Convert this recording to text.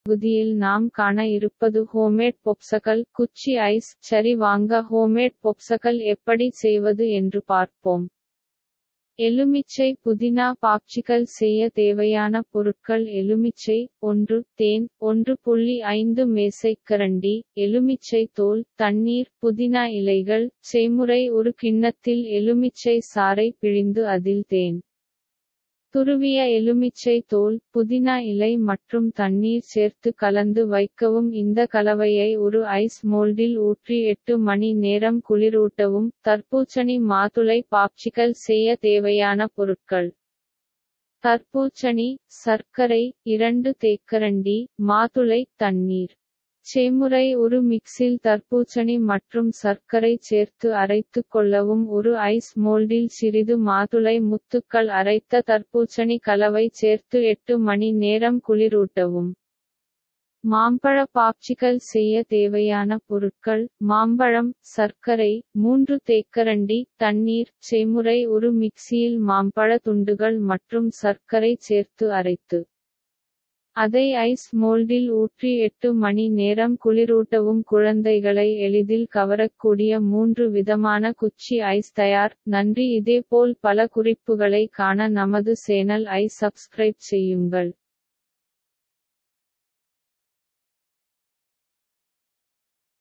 பகுதியில் நாம் காண இருப்பது ஹோமேட் பொப்சகல் குச்சி ஐஸ் சரி வாங்க ஹோமேட் பொப்சகல் எப்படி செய்வது என்று பார்ப்போம் எலுமிச்சை புதினா பாப்சிக்கல் செய்ய தேவையான பொருட்கள் எலுமிச்சை ஒன்று தேன் ஒன்று புள்ளி ஐந்து மேசைக்கரண்டி எலுமிச்சை தோல் தண்ணீர் புதினா இலைகள் செய்முறை ஒரு கிண்ணத்தில் எலுமிச்சை சாறை பிழிந்து அதில் தேன் துருவிய எலுமிச்சை தோல் புதினா இலை மற்றும் தண்ணீர் சேர்த்து கலந்து வைக்கவும் இந்த கலவையை ஒரு ஐஸ் மோல்டில் ஊற்றி எட்டு மணி நேரம் குளிரூட்டவும் தர்பூசணி மாதுளை பாப்சிக்கல் செய்ய தேவையான பொருட்கள் தர்பூசணி சர்க்கரை இரண்டு தேக்கரண்டி மாதுளை தண்ணீர் செய்முறை ஒரு மிக்ஸில் தர்பூசணி மற்றும் சர்க்கரை சேர்த்து அரைத்து கொள்ளவும் ஒரு ஐஸ் மோல்டில் சிறிது மாதுளை முத்துக்கள் அரைத்த தர்பூசணி கலவை சேர்த்து எட்டு மணி நேரம் குளிரூட்டவும் மாம்பழ பாப்சிக்கல் செய்ய தேவையான பொருட்கள் மாம்பழம் சர்க்கரை மூன்று தேக்கரண்டி தண்ணீர் செய்முறை ஒரு மிக்ஸியில் மாம்பழ துண்டுகள் மற்றும் சர்க்கரை சேர்த்து அரைத்து அதை ஐஸ் மோல்டில் ஊற்றி எட்டு மணி நேரம் குளிரூட்டவும் குழந்தைகளை எளிதில் கவரக்கூடிய மூன்று விதமான குச்சி ஐஸ் தயார் நன்றி இதேபோல் பல குறிப்புகளை காண நமது சேனல் ஐ சப்ஸ்கிரைப் செய்யுங்கள்